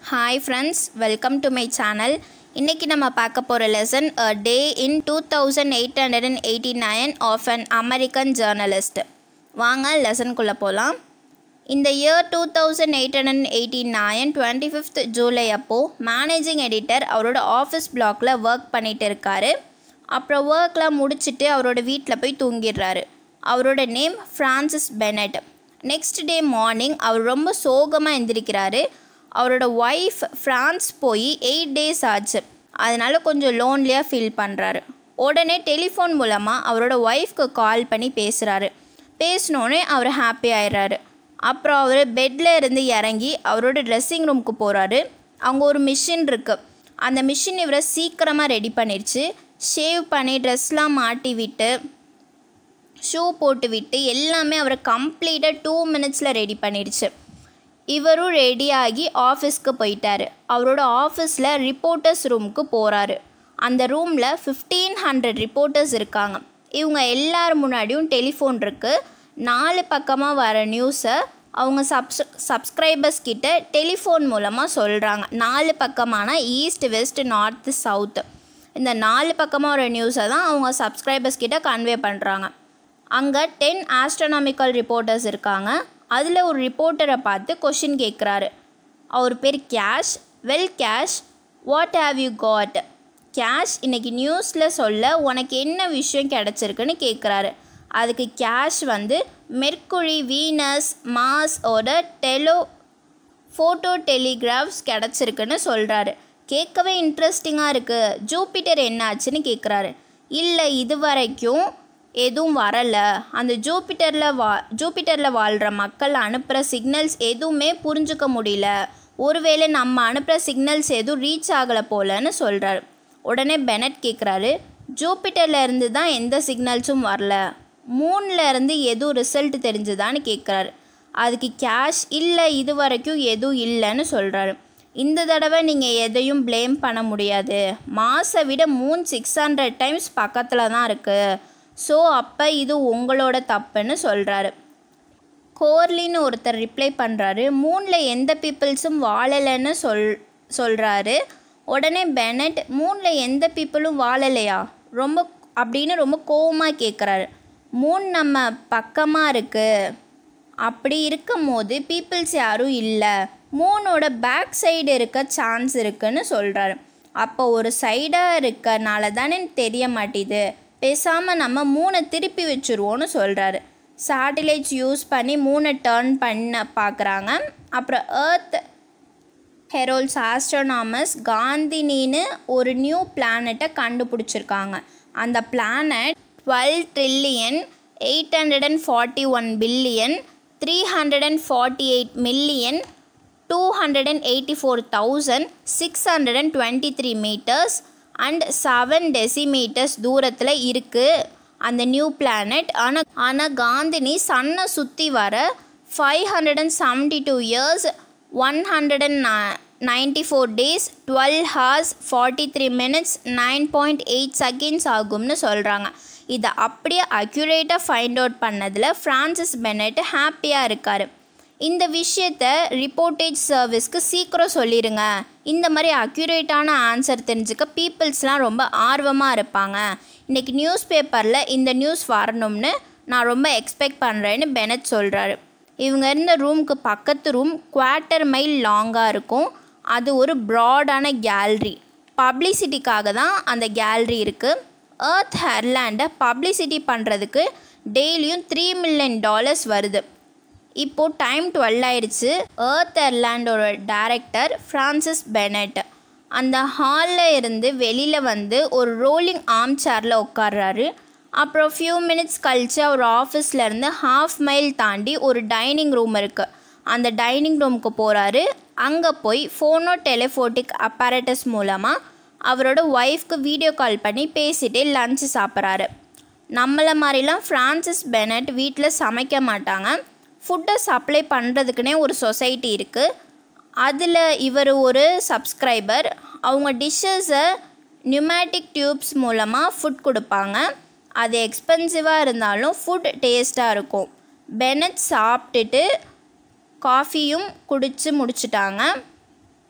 hi friends welcome to my channel இன்றைக்கி நம்ம பார்க்க போகிற lesson a day in two thousand eight hundred and eighty nine of an American journalist வாங்க லெசனுக்குள்ளே போகலாம் இந்த year two thousand eight hundred and eighty nine twenty fifth July அப்போது managing editor அவரோட ஆஃபீஸ் பிளாக்ல ஒர்க் பண்ணிகிட்டு இருக்காரு அப்புறம் ஒர்க்லாம் முடிச்சுட்டு அவரோட வீட்டில் போய் தூங்கிடுறாரு அவரோட name Francis Bennett next day morning அவர் ரொம்ப சோகமாக எந்திரிக்கிறாரு அவரோட ஒய்ஃப் ஃப்ரான்ஸ் போய் எயிட் டேஸ் ஆச்சு அதனால கொஞ்சம் லோன்லியாக ஃபீல் பண்ணுறாரு உடனே டெலிஃபோன் மூலமாக அவரோட ஒய்ஃப்க்கு கால் பண்ணி பேசுகிறாரு பேசினோடனே அவர் ஹாப்பி ஆயிடுறாரு அப்புறம் அவர் பெட்டில் இருந்து இறங்கி அவரோட ட்ரெஸ்ஸிங் ரூமுக்கு போகிறாரு அங்கே ஒரு மிஷின் இருக்குது அந்த மிஷின் இவரை சீக்கிரமாக ரெடி பண்ணிடுச்சு ஷேவ் பண்ணி ட்ரெஸ்லாம் மாட்டி விட்டு ஷூ போட்டு விட்டு எல்லாமே அவரை கம்ப்ளீட்டாக டூ மினிட்ஸில் ரெடி பண்ணிடுச்சு இவரும் ரெடியாகி ஆஃபீஸ்க்கு போயிட்டாரு அவரோட ஆஃபீஸில் ரிப்போர்ட்டர்ஸ் ரூமுக்கு போகிறாரு அந்த ரூமில் ஃபிஃப்டீன் ஹண்ட்ரட் ரிப்போர்ட்டர்ஸ் இருக்காங்க இவங்க எல்லார் முன்னாடியும் டெலிஃபோன் இருக்குது நாலு பக்கமாக வர நியூஸை அவங்க சப்ஸ் சப்ஸ்கிரைபர்ஸ் கிட்ட டெலிஃபோன் மூலமாக சொல்கிறாங்க நாலு பக்கமான ஈஸ்ட் வெஸ்ட் நார்த்து சவுத்து இந்த நாலு பக்கமாக வர நியூஸை தான் அவங்க சப்ஸ்கிரைபர்ஸ் கிட்ட கன்வே பண்ணுறாங்க அங்கே டென் ஆஸ்ட்ரோனாமிக்கல் ரிப்போர்ட்டர்ஸ் இருக்காங்க அதில் ஒரு ரிப்போர்ட்டரை பார்த்து கொஷின் கேட்குறாரு அவர் பேர் Cash well Cash what have you got Cash இன்னைக்கு நியூஸில் சொல்ல உனக்கு என்ன விஷயம் கிடச்சிருக்குன்னு கேட்குறாரு அதுக்கு கேஷ் வந்து மெர்க்குரி வீனஸ் மாஸோட டெலோ ஃபோட்டோ டெலிகிராஃப்ஸ் கிடச்சிருக்குன்னு சொல்கிறாரு கேட்கவே இன்ட்ரெஸ்டிங்காக இருக்குது ஜூபிட்டர் என்னாச்சுன்னு கேட்குறாரு இல்லை இது வரைக்கும் எதுவும் வரலை அந்த ஜூபிட்டரில் வா ஜூபிட்டரில் வாழ்கிற மக்கள் அனுப்புகிற சிக்னல்ஸ் எதுவுமே புரிஞ்சுக்க முடியல ஒருவேளை நம்ம அனுப்புகிற சிக்னல்ஸ் எதுவும் ரீச் ஆகலை போலன்னு சொல்கிறாரு உடனே பெனட் கேட்குறாரு ஜூபிட்டரில் இருந்து தான் எந்த சிக்னல்ஸும் வரல மூணில் இருந்து எதுவும் ரிசல்ட் தெரிஞ்சுதான்னு கேட்குறாரு அதுக்கு கேஷ் இல்லை இது வரைக்கும் எதுவும் இல்லைன்னு சொல்கிறாரு இந்த தடவை நீங்கள் எதையும் ப்ளேம் பண்ண முடியாது மாசை விட மூணு சிக்ஸ் ஹண்ட்ரட் டைம்ஸ் பக்கத்தில் தான் இருக்குது ஸோ அப்போ இது உங்களோட தப்புன்னு சொல்கிறாரு கோர்லின்னு ஒருத்தர் ரிப்ளை பண்ணுறாரு மூணில் எந்த பீப்புள்ஸும் வாழலைன்னு சொல் சொல்கிறாரு உடனே பெனட் மூணில் எந்த பீப்புளும் வாழலையா ரொம்ப அப்படின்னு ரொம்ப கோவமாக கேட்குறாரு மூணு நம்ம பக்கமாக இருக்குது அப்படி இருக்கும் போது பீப்புள்ஸ் யாரும் இல்லை மூணோட பேக் சைடு இருக்க சான்ஸ் இருக்குன்னு சொல்கிறாரு அப்போ ஒரு சைடாக இருக்கனால தானே தெரிய மாட்டேது பேசாமல் நம்ம மூணை திருப்பி வச்சுருவோன்னு சொல்கிறாரு சேட்டிலைட்ஸ் யூஸ் பண்ணி மூணை டேர்ன் பண்ண பார்க்குறாங்க அப்புறம் ஏர்த் ஹெரோல்ஸ் ஆஸ்ட்ரோனாமஸ் காந்தினின்னு ஒரு நியூ பிளானட்டை கண்டுபிடிச்சிருக்காங்க அந்த planet twelve trillion eight hundred and forty one billion three hundred and forty eight million two hundred and eighty four thousand six hundred and twenty three metres and seven decimetres தூரத்தில் இருக்குது அந்த new planet ஆனால் ஆனால் காந்தினி சன்னை சுற்றி வர five hundred and seventy two years one hundred and ninety four days twelve hours forty three minutes nine point eight seconds ஆகும்னு சொல்கிறாங்க இதை அப்படியே அக்யூரேட்டாக ஃபைண்ட் அவுட் பண்ணதில் ஃப்ரான்சிஸ் பெனட் ஹாப்பியாக இருக்கார் இந்த விஷயத்த ரிப்போர்ட்டேஜ் சர்வீஸ்க்கு சீக்கிரம் சொல்லிடுங்க இந்த மாதிரி அக்யூரேட்டான ஆன்சர் தெரிஞ்சுக்க பீப்புள்ஸ்லாம் ரொம்ப ஆர்வமாக இருப்பாங்க இன்றைக்கி நியூஸ் பேப்பரில் இந்த நியூஸ் வரணும்னு நான் ரொம்ப எக்ஸ்பெக்ட் பண்ணுறேன்னு பெனட் சொல்கிறாரு இவங்க இருந்த ரூமுக்கு பக்கத்து ரூம் குவார்ட்டர் மைல் லாங்காக இருக்கும் அது ஒரு ப்ராடான கேல்ரி பப்ளிசிட்டிக்காக தான் அந்த கேல்ரி இருக்குது ஏர்த் ஹெர்லாண்டை பப்ளிசிட்டி பண்ணுறதுக்கு டெய்லியும் த்ரீ மில்லியன் டாலர்ஸ் வருது இப்போது டைம் டுவெல் ஆயிடுச்சு ஏர்த் எர்லாண்டோட டேரக்டர் ஃப்ரான்சிஸ் பெனட் அந்த ஹாலில் இருந்து வெளியில் வந்து ஒரு ரோலிங் ஆர்ம் சேரில் உட்கார்றாரு அப்புறம் ஃபியூ மினிட்ஸ் கழித்து அவர் ஆஃபீஸ்லேருந்து ஹாஃப் மைல் தாண்டி ஒரு டைனிங் ரூம் இருக்குது அந்த டைனிங் ரூமுக்கு போகிறாரு அங்கே போய் ஃபோனோ டெலிஃபோட்டிக் அப்பாரட்டஸ் மூலமாக அவரோட ஒய்ஃப்க்கு வீடியோ கால் பண்ணி பேசிகிட்டே லஞ்சு சாப்பிட்றாரு நம்மளை மாதிரிலாம் ஃப்ரான்சிஸ் பெனட் வீட்டில் சமைக்க மாட்டாங்க ஃபுட்டை சப்ளை பண்ணுறதுக்குனே ஒரு சொசைட்டி இருக்குது அதில் இவர் ஒரு சப்ஸ்கிரைபர் அவங்க டிஷ்ஷஸை நியூமேட்டிக் டியூப்ஸ் மூலமாக ஃபுட் கொடுப்பாங்க அது எக்ஸ்பென்சிவாக இருந்தாலும் ஃபுட் டேஸ்ட்டாக இருக்கும் பெனட் சாப்பிட்டுட்டு காஃபியும் குடித்து முடிச்சிட்டாங்க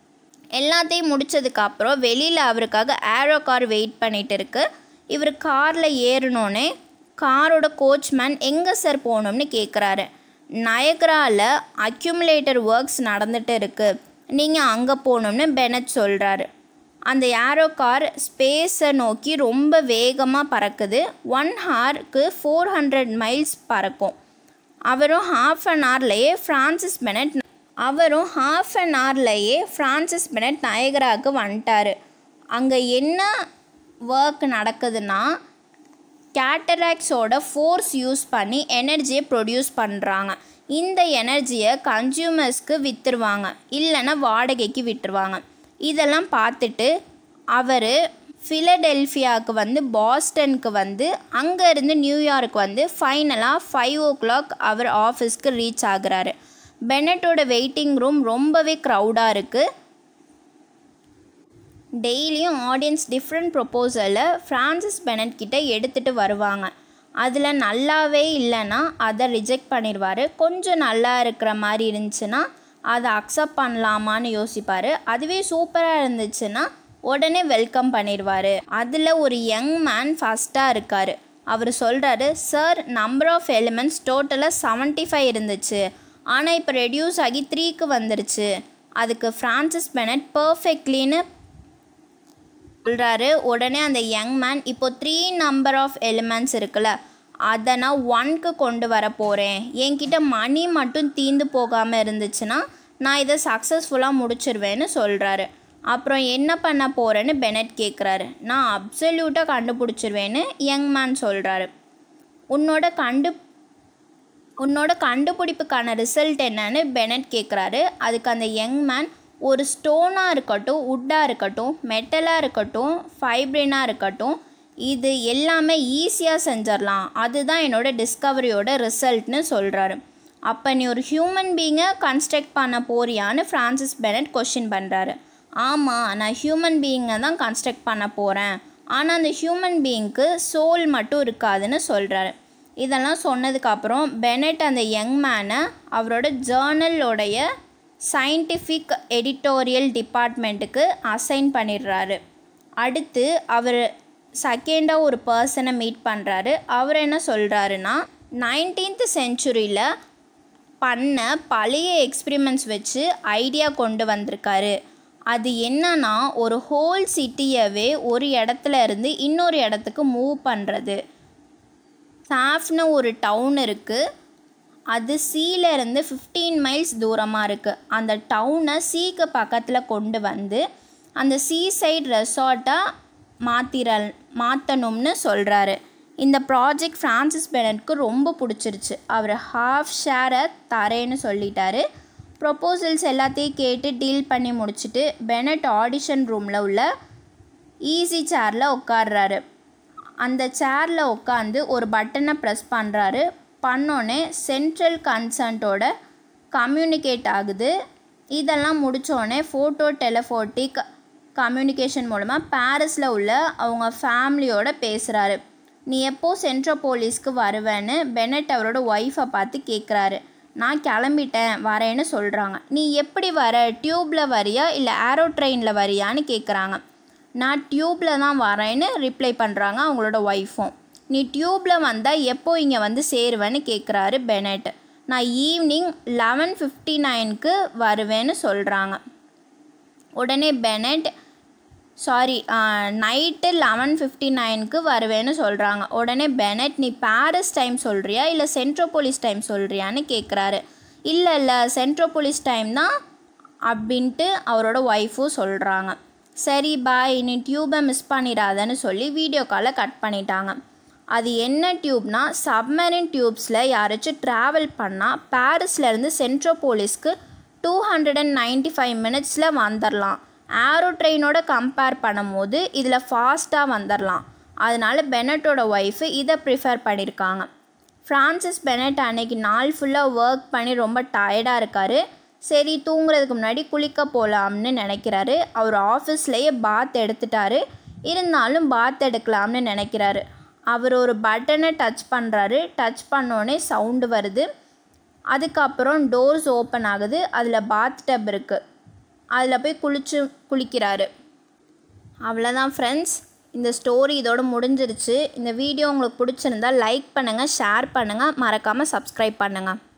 எல்லாத்தையும் முடிச்சதுக்கப்புறம் வெளியில் அவருக்காக ஏரோ கார் வெயிட் பண்ணிட்டு இருக்கு இவர் காரில் ஏறினோன்னே காரோட கோச்மேன் எங்கே சார் போகணும்னு கேட்குறாரு நயக்ராவில் அக்யூமுலேட்டர் ஒர்க்ஸ் நடந்துட்டு இருக்கு நீங்கள் அங்கே போகணும்னு பெனட் சொல்கிறாரு அந்த ஏரோ கார் ஸ்பேஸை நோக்கி ரொம்ப வேகமாக பறக்குது ஒன் ஹாருக்கு ஃபோர் ஹண்ட்ரட் மைல்ஸ் பறக்கும் அவரும் ஹாஃப் அன் ஹவர்லேயே ஃப்ரான்சிஸ் பெனட் அவரும் ஹாஃப் அன் ஹவர்லேயே ஃப்ரான்சிஸ் பெனட் நயகராவுக்கு வந்துட்டார் அங்கே என்ன ஒர்க் நடக்குதுன்னா கேட்டராக்ஸோட ஃபோர்ஸ் யூஸ் பண்ணி எனர்ஜியை ப்ரொடியூஸ் பண்ணுறாங்க இந்த எனர்ஜியை கன்சியூமர்ஸ்க்கு விற்றுருவாங்க இல்லைன்னா வாடகைக்கு விட்டுருவாங்க இதெல்லாம் பார்த்துட்டு அவர் ஃபிலடெல்ஃபியாவுக்கு வந்து பாஸ்டனுக்கு வந்து அங்கேருந்து நியூயார்க் வந்து ஃபைனலாக ஃபைவ் ஓ கிளாக் அவர் ஆஃபீஸ்க்கு ரீச் ஆகுறாரு பெனட்டோட வெயிட்டிங் ரூம் ரொம்பவே க்ரௌடாக இருக்குது டெய்லியும் ஆடியன்ஸ் டிஃப்ரெண்ட் ப்ரொப்போசலை ஃப்ரான்சிஸ் பெனட் கிட்ட எடுத்துகிட்டு வருவாங்க அதில் நல்லாவே இல்லைன்னா அதை ரிஜெக்ட் பண்ணிடுவார் கொஞ்சம் நல்லா இருக்கிற மாதிரி இருந்துச்சுன்னா அதை அக்செப்ட் பண்ணலாமான்னு யோசிப்பார் அதுவே சூப்பராக இருந்துச்சுன்னா உடனே வெல்கம் பண்ணிடுவார் அதில் ஒரு யங் மேன் ஃபஸ்ட்டாக இருக்கார் அவர் சொல்கிறாரு சார் நம்பர் ஆஃப் எலிமெண்ட்ஸ் டோட்டலாக செவன்ட்டி ஃபைவ் இருந்துச்சு ஆனால் இப்போ ரெடியூஸ் ஆகி த்ரீக்கு வந்துருச்சு அதுக்கு ஃப்ரான்சிஸ் பெனட் பர்ஃபெக்ட்லின்னு சொல்கிறாரு உடனே அந்த யங் மேன் இப்போ த்ரீ நம்பர் ஆஃப் எலிமெண்ட்ஸ் இருக்குல்ல அதை நான் ஒன்க்கு கொண்டு வர போகிறேன் என்கிட்ட மணி மட்டும் தீந்து போகாமல் இருந்துச்சுன்னா நான் இதை சக்ஸஸ்ஃபுல்லாக முடிச்சிருவேன்னு சொல்கிறாரு அப்புறம் என்ன பண்ண போகிறேன்னு பெனட் கேட்குறாரு நான் அப்சல்யூட்டாக கண்டுபிடிச்சிருவேன்னு யங் மேன் சொல்கிறாரு உன்னோட கண்டு உன்னோட கண்டுபிடிப்புக்கான ரிசல்ட் என்னன்னு பெனட் கேட்குறாரு அதுக்கு அந்த யங் மேன் ஒரு ஸ்டோனாக இருக்கட்டும் வுட்டாக இருக்கட்டும் மெட்டலாக இருக்கட்டும் ஃபைப்ரினாக இருக்கட்டும் இது எல்லாமே ஈஸியாக செஞ்சிடலாம் அதுதான் என்னோட டிஸ்கவரியோட ரிசல்ட்னு சொல்கிறாரு அப்போ நீ ஒரு ஹியூமன் பீங்கை கன்ஸ்ட்ரக்ட் பண்ண போறியான்னு ஃப்ரான்சிஸ் பெனட் கொஷின் பண்ணுறாரு ஆமாம் நான் ஹியூமன் பீயிங்கை தான் கன்ஸ்ட்ரக்ட் பண்ண போகிறேன் ஆனால் அந்த ஹியூமன் பீயிங்க்கு சோல் மட்டும் இருக்காதுன்னு சொல்கிறாரு இதெல்லாம் சொன்னதுக்கப்புறம் பெனட் அந்த யங் மேனை அவரோட ஜேர்னலோடைய சயின்டிஃபிக் எடிட்டோரியல் டிபார்ட்மெண்ட்டுக்கு அசைன் பண்ணிடுறாரு அடுத்து அவர் செகண்டாக ஒரு பர்சனை மீட் பண்ணுறாரு அவர் என்ன சொல்கிறாருன்னா நைன்டீன்த் செஞ்சுரியில் பண்ண பழைய எக்ஸ்பிரிமெண்ட்ஸ் வச்சு ஐடியா கொண்டு வந்திருக்காரு அது என்னன்னா ஒரு ஹோல் சிட்டியவே ஒரு இடத்துல இருந்து இன்னொரு இடத்துக்கு மூவ் பண்ணுறது சாஃப்னு ஒரு டவுன் இருக்குது அது சீல இருந்து ஃபிஃப்டீன் மைல்ஸ் தூரமாக இருக்குது அந்த டவுனை சீக்கு பக்கத்தில் கொண்டு வந்து அந்த சீ சைட் ரெசார்ட்டாக மாத்திர மாற்றணும்னு சொல்கிறாரு இந்த ப்ராஜெக்ட் ஃப்ரான்சிஸ் பெனட்க்கு ரொம்ப பிடிச்சிருச்சு அவர் ஹாஃப் ஷேரை தரேன்னு சொல்லிட்டாரு ப்ரொப்போசல்ஸ் எல்லாத்தையும் கேட்டு டீல் பண்ணி முடிச்சுட்டு பெனட் ஆடிஷன் ரூமில் உள்ள ஈஸி சேரில் உட்காடுறாரு அந்த சேரில் உட்காந்து ஒரு பட்டனை ப்ரெஸ் பண்ணுறாரு பண்ணோன்னே சென்ட்ரல் கன்சன்ட்டோட கம்யூனிகேட் ஆகுது இதெல்லாம் முடித்தோடனே ஃபோட்டோ டெலஃபோட்டிக் கம்யூனிகேஷன் மூலமாக பாரிஸில் உள்ள அவங்க ஃபேமிலியோட பேசுகிறாரு நீ எப்போ சென்ட்ரல் போலீஸ்க்கு வருவேன்னு பெனட் அவரோட ஒய்ஃபை பார்த்து கேட்குறாரு நான் கிளம்பிட்டேன் வரேன்னு சொல்கிறாங்க நீ எப்படி வர டியூப்பில் வரியா இல்லை ஏரோ ட்ரெயினில் வரியான்னு கேட்குறாங்க நான் டியூப்பில் தான் வரேன்னு ரிப்ளை பண்ணுறாங்க அவங்களோட ஒய்ஃபும் நீ டியூப்பில் வந்தால் எப்போ இங்கே வந்து சேருவேன்னு கேட்குறாரு பெனட் நான் ஈவினிங் லெவன் ஃபிஃப்டி நைனுக்கு வருவேன்னு சொல்கிறாங்க உடனே Bennett sorry night eleven fifty நைனுக்கு வருவேன்னு சொல்கிறாங்க உடனே பெனட் நீ பாரிஸ் டைம் சொல்கிறியா இல்லை சென்ட்ரோபோலிஸ் டைம் சொல்கிறியான்னு கேட்குறாரு இல்லை இல்லை சென்ட்ரோபோலிஸ் டைம் தான் அப்படின்ட்டு அவரோட ஒய்ஃபும் சொல்கிறாங்க சரி பாய் நீ டியூப்பை மிஸ் பண்ணிடாதன்னு சொல்லி வீடியோ காலை கட் பண்ணிட்டாங்க அது என்ன டியூப்னா சப்மரின் டியூப்ஸில் யாராச்சும் ட்ராவல் பண்ணால் பாரிஸ்லேருந்து சென்ட்ரோபோலிஸ்க்கு two hundred and ninety five மினிட்ஸில் வந்துடலாம் ஏரோ ட்ரெயினோட கம்பேர் பண்ணும்போது இதில் ஃபாஸ்ட்டாக வந்துடலாம் அதனால பெனட்டோட ஒய்ஃபு இதை ப்ரிஃபர் பண்ணியிருக்காங்க ஃப்ரான்சிஸ் பெனட் அன்னைக்கு நாள் ஃபுல்லாக ஒர்க் பண்ணி ரொம்ப டயர்டாக இருக்கார் சரி தூங்குறதுக்கு முன்னாடி குளிக்க போகலாம்னு நினைக்கிறாரு அவர் ஆஃபீஸ்லேயே பாத் எடுத்துட்டாரு இருந்தாலும் பாத் எடுக்கலாம்னு நினைக்கிறாரு அவர் ஒரு பட்டனை டச் பண்ணுறாரு டச் பண்ணோடனே சவுண்டு வருது அதுக்கப்புறம் டோர்ஸ் ஓப்பன் ஆகுது அதில் பாத் டப் இருக்குது அதில் போய் குளிச்சு குளிக்கிறாரு அவ்வளோதான் ஃப்ரெண்ட்ஸ் இந்த ஸ்டோரி இதோட முடிஞ்சிருச்சு இந்த வீடியோ உங்களுக்கு பிடிச்சிருந்தா லைக் பண்ணுங்கள் ஷேர் பண்ணுங்கள் மறக்காமல் சப்ஸ்கிரைப் பண்ணுங்கள்